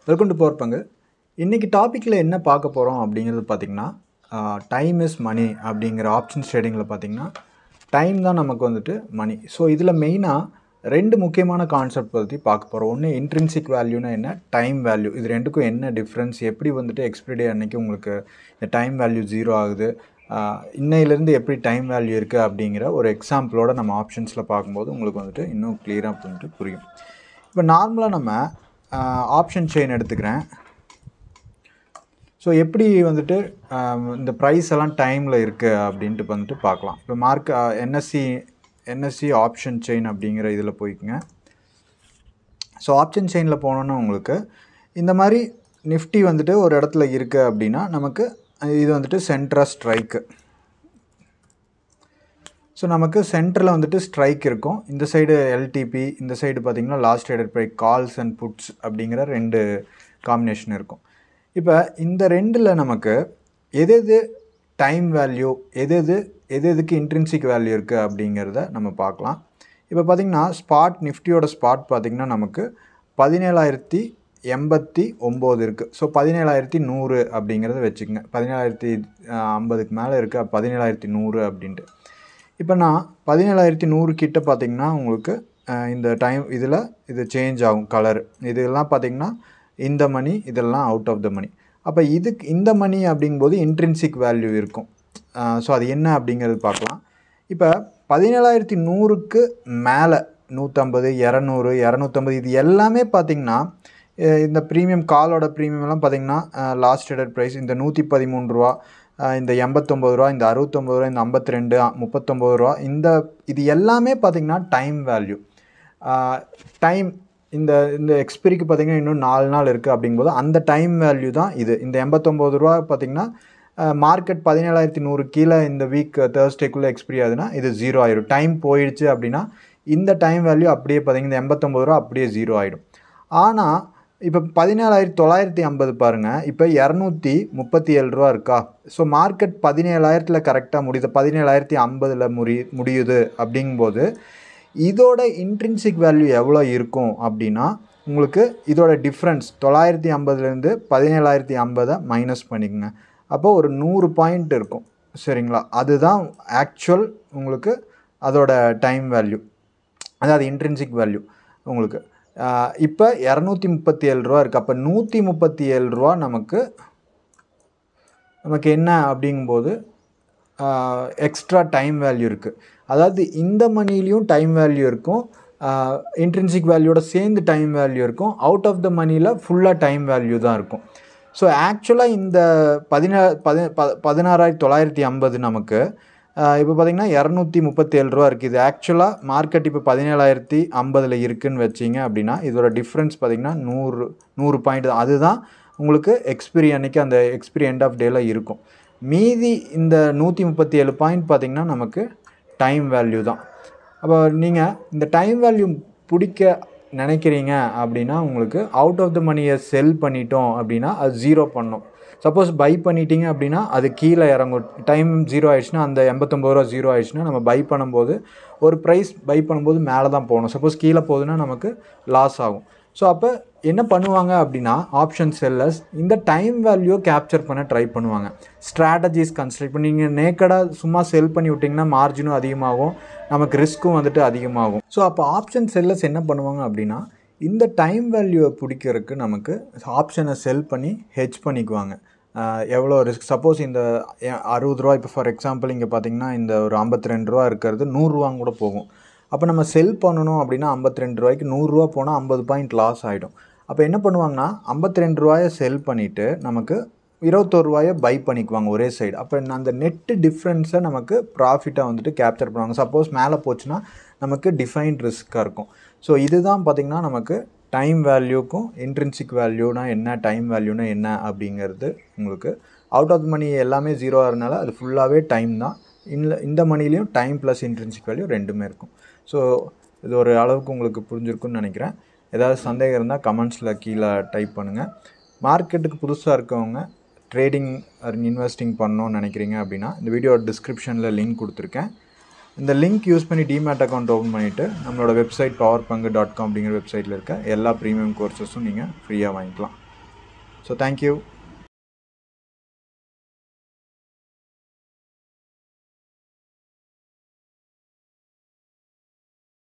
welcome to power பங்கு இன்றைக்கி டாப்பிக்கில் என்ன பார்க்க போகிறோம் அப்படிங்கிறது பார்த்திங்கன்னா டைம் இஸ் மணி அப்படிங்கிற ஆப்ஷன்ஸ் ட்ரேடிங்கில் பார்த்திங்கன்னா டைம் தான் நமக்கு வந்துட்டு மணி ஸோ இதில் மெயினாக ரெண்டு முக்கியமான கான்செப்ட் பற்றி பார்க்க போகிறோம் ஒன்று இன்ட்ரின்சிக் வேல்யூனா என்ன டைம் வேல்யூ இது ரெண்டுக்கும் என்ன டிஃப்ரென்ஸ் எப்படி வந்துட்டு எக்ஸ்பிரி டே அன்னைக்கு உங்களுக்கு இந்த டைம் வேல்யூ ஜீரோ ஆகுது ஆஹ் இன்னையிலேருந்து எப்படி டைம் வேல்யூ இருக்குது அப்படிங்கிற ஒரு எக்ஸாம்பிளோட நம்ம ஆப்ஷன்ஸில் பார்க்கும்போது உங்களுக்கு வந்துட்டு இன்னும் கிளியராக வந்துட்டு புரியும் இப்போ நார்மலாக நம்ம ஆப்ஷன் செயின் எடுத்துக்கிறேன் ஸோ எப்படி வந்துட்டு ஆம், இந்த ப்ரைஸ் எல்லாம் டைமில் இருக்குது அப்படின்ட்டு வந்துட்டு பார்க்கலாம் இப்போ mark NSC NSC option chain அப்படிங்கிற இதில் போய்க்குங்க ஸோ ஆப்ஷன் செயினில் போனோன்னா உங்களுக்கு இந்த மாதிரி நிஃப்டி வந்துட்டு ஒரு இடத்துல இருக்குது அப்படின்னா நமக்கு இது வந்துட்டு சென்ட்ரா ஸ்ட்ரைக்கு ஸோ நமக்கு சென்டரில் வந்துட்டு ஸ்ட்ரைக் இருக்கும் இந்த சைடு எல்டிபி இந்த சைடு பார்த்தீங்கன்னா last traded price calls and puts அப்படிங்கிற ரெண்டு காம்பினேஷன் இருக்கும் இப்போ இந்த ரெண்டில் நமக்கு எது எது டைம் வேல்யூ எது எது எது எதுக்கு இன்ட்ரின்சிக் வேல்யூ இருக்குது அப்படிங்கிறத நம்ம பார்க்கலாம் இப்போ பார்த்தீங்கன்னா ஸ்பாட் நிஃப்டியோட ஸ்பாட் பார்த்திங்கன்னா நமக்கு பதினேழாயிரத்தி எண்பத்தி ஒம்பது இருக்குது ஸோ பதினேழாயிரத்தி நூறு அப்படிங்கிறத வச்சுக்கோங்க பதினேழாயிரத்தி ஐம்பதுக்கு மேலே இருக்க பதினேழாயிரத்தி நூறு அப்படின்ட்டு இப்போ நான் பதினேழாயிரத்தி நூறு கிட்ட பார்த்தீங்கன்னா உங்களுக்கு அஹ், இந்த டைம் இதில் இது சேஞ்ச் ஆகும் கலர் இதெல்லாம் பார்த்தீங்கன்னா இந்த மணி இதெல்லாம் அவுட் ஆஃப் த மணி அப்போ இதுக்கு இந்த மணி அப்படிங்கும்போது இன்ட்ரின்சிக் வேல்யூ இருக்கும் ஸோ அது என்ன அப்படிங்கிறது பார்க்கலாம் இப்போ பதினேழாயிரத்தி நூறுக்கு மேலே நூற்றம்பது இரநூறு இரநூத்தம்பது இது எல்லாமே பார்த்தீங்கன்னா அஹ் இந்த ப்ரீமியம் காலோட ப்ரீமியம் எல்லாம் பார்த்தீங்கன்னா லாஸ்ட் ட்ரேடட் ப்ரைஸ் இந்த நூற்றி பதிமூணு ரூபா அஹ் இந்த எண்பத்தொம்பது ரூபா இந்த அறுபத்தொம்பது ரூபா இந்த ஐம்பத்தி ரெண்டு முப்பத்தொம்பது ரூபா இந்த இது எல்லாமே பார்த்தீங்கன்னா டைம் வேல்யூ டைம் இந்த இந்த எக்ஸ்பிரிக்கு பார்த்தீங்கன்னா இன்னும் நாலு நாள் இருக்குது அப்படிங்கும்போது அந்த டைம் வேல்யூ தான் இது இந்த எண்பத்தொம்பது ரூபா பார்த்தீங்கன்னா மார்க்கெட் பதினேழாயிரத்தி நூறு கீழே இந்த வீக் தேர்ஸ்டேக்குள்ளே எக்ஸ்பிரி ஆகுதுன்னா இது ஜீரோ ஆயிடும் டைம் போயிடுச்சு அப்படின்னா இந்த டைம் வேல்யூ அப்படியே பார்த்தீங்கன்னா இந்த எண்பத்தொம்பது ரூபா அப்படியே ஜீரோ ஆகிடும் ஆனால் இப்போ பதினேழாயிரத்தி தொள்ளாயிரத்தி ஐம்பது பாருங்கள் இப்போ இரநூத்தி முப்பத்தி ஏழு ரூபா இருக்கா ஸோ மார்க்கெட் பதினேழாயிரத்தில் கரெக்டாக முடியுது பதினேழாயிரத்தி ஐம்பதில் முடி முடியுது அப்படிங்கும்போது இதோட இன்ட்ரின்சிக் வேல்யூ எவ்வளோ இருக்கும் அப்படின்னா உங்களுக்கு இதோட டிஃப்ரென்ஸ் தொள்ளாயிரத்தி ஐம்பதுலேருந்து பதினேழாயிரத்தி ஐம்பதை மைனஸ் பண்ணிக்கோங்க அப்போ ஒரு நூறு பாயிண்ட் இருக்கும் சரிங்களா அதுதான் ஆக்சுவல் உங்களுக்கு அதோட டைம் வேல்யூ அதாவது இன்ட்ரின்சிக் வேல்யூ உங்களுக்கு இப்போ இரநூத்தி முப்பத்தி ஏழு ரூபா இருக்குது அப்போ நூற்றி முப்பத்தி ஏழு ரூபா நமக்கு நமக்கு என்ன அப்படிங்கும்போது எக்ஸ்ட்ரா டைம் வேல்யூ இருக்குது அதாவது இந்த மணிலையும் டைம் வேல்யூ இருக்கும் இன்ட்ரின்சிக் வேல்யூவோட சேர்ந்து டைம் வேல்யூ இருக்கும் அவுட் ஆஃப் த மணியில் ஃபுல்லாக டைம் வேல்யூ தான் இருக்கும் ஸோ ஆக்சுவலாக இந்த பதினா பதி ப பதினாறாயிரத்தி தொள்ளாயிரத்தி ஐம்பது நமக்கு இப்போ பார்த்தீங்கன்னா இரநூத்தி முப்பத்தேழு ரூபா இருக்குது இது ஆக்சுவலாக மார்க்கெட் இப்போ பதினேழாயிரத்தி ஐம்பதில் இருக்குன்னு வச்சிங்க அப்படின்னா இதோட டிஃப்ரென்ஸ் பார்த்தீங்கன்னா நூறு நூறு பாயிண்ட் தான் அதுதான் உங்களுக்கு எக்ஸ்பிரி அன்னைக்கு அந்த எக்ஸ்பிரி எண்ட் ஆஃப் டேல இருக்கும் மீதி இந்த நூற்றி முப்பத்தி ஏழு பாயிண்ட் பார்த்தீங்கன்னா நமக்கு டைம் வேல்யூ தான் அப்போ நீங்கள் இந்த டைம் வேல்யூ பிடிக்க நினைக்கிறீங்க அப்படின்னா உங்களுக்கு அவுட் ஆஃப் த மணியை செல் பண்ணிட்டோம் அப்படின்னா அது ஜீரோ பண்ணும் சப்போஸ் பை பண்ணிட்டீங்க அப்படின்னா அது கீழே இறங்கும் டைம் ஜீரோ ஆயிடுச்சுன்னா அந்த எண்பத்தொம்பது ரூபா ஜீரோ ஆயிடுச்சுன்னா நம்ம பை பண்ணும்போது ஒரு ப்ரைஸ் பை பண்ணும்போது மேலே தான் போகணும் சப்போஸ் கீழே போகுதுன்னா நமக்கு லாஸ் ஆகும் ஸோ அப்போ என்ன பண்ணுவாங்க அப்படின்னா ஆப்ஷன் செல்லர்ஸ் இந்த டைம் வேல்யூ கேப்சர் பண்ண ட்ரை பண்ணுவாங்க ஸ்ட்ராட்டஜிஸ் கன்சிடர் இப்போ நீங்கள் நேக்கடாக சும்மா செல் பண்ணி விட்டிங்கன்னா மார்ஜினும் அதிகமாகும் நமக்கு ரிஸ்க்கும் வந்துட்டு அதிகமாகும் ஸோ அப்போ ஆப்ஷன் செல்லர்ஸ் என்ன பண்ணுவாங்க அப்படின்னா இந்த டைம் வேல்யூவை பிடிக்கிறதுக்கு நமக்கு ஆப்ஷனை செல் பண்ணி ஹெச் பண்ணிக்குவாங்க ஆஹ் எவ்வளோ ரிஸ்க் சப்போஸ் இந்த எ- அறுபது ரூபா இப்போ ஃபார் எக்ஸாம்பிள் இங்கே பார்த்தீங்கன்னா இந்த ஒரு ஐம்பத்தி ரெண்டு ரூபா இருக்கிறது நூறுரூவாங்க கூட போகும் அப்போ நம்ம செல் பண்ணணும் அப்படின்னா ஐம்பத்தி ரெண்டு ரூபாய்க்கு நூறுரூவா போனால் ஐம்பது பாயிண்ட் லாஸ் ஆகிடும் அப்போ என்ன பண்ணுவாங்கன்னா ஐம்பத்தி ரெண்டு ரூபாயை செல் பண்ணிவிட்டு நமக்கு இருபத்தோரு ரூபாயை பை பண்ணிக்குவாங்க ஒரே சைடு அப்போ அந்த நெட்டு டிஃப்ரென்ஸை நமக்கு ப்ராஃபிட்டாக வந்துட்டு கேப்சர் பண்ணுவாங்க சப்போஸ் மேலே போச்சுன்னா நமக்கு டிஃபைன்ட் ரிஸ்க்காக இருக்கும் ஸோ இதுதான் பார்த்திங்கன்னா நமக்கு டைம் வேல்யூக்கும் இன்ட்ரின்சிக் வேல்யூனா என்ன டைம் வேல்யூனா என்ன அப்படிங்கிறது உங்களுக்கு அவுட் ஆஃப் மணி எல்லாமே ஜீரோ ஆகிறதுனால அது ஃபுல்லாகவே டைம் தான் இந்த இந்த மணிலையும் டைம் ப்ளஸ் இன்ட்ரின்சிக் வேல்யூ ரெண்டுமே இருக்கும் ஸோ இது ஒரு அளவுக்கு உங்களுக்கு புரிஞ்சிருக்குன்னு நினைக்கிறேன் ஏதாவது சந்தேகம் இருந்தால் கமெண்ட்ஸில் கீழே டைப் பண்ணுங்கள் மார்க்கெட்டுக்கு புதுசாக இருக்கவங்க ட்ரேடிங் இன்வெஸ்டிங் பண்ணணும்னு நினைக்கிறீங்க அப்படின்னா இந்த வீடியோ டிஸ்கிரிப்ஷனில் லிங்க் கொடுத்துருக்கேன் இந்த லிங்க் யூஸ் பண்ணி டிமேட் அக்கௌண்ட் ஓப்பன் பண்ணிவிட்டு நம்மளோட வெப்சைட் பவர் பங்கு டாட் காம் அப்படிங்கிற வெப்சைட்டில் இருக்க எல்லா ப்ரீமியம் கோர்சஸும் நீங்கள் ஃப்ரீயாக வாங்கிக்கலாம் ஸோ தேங்க்யூ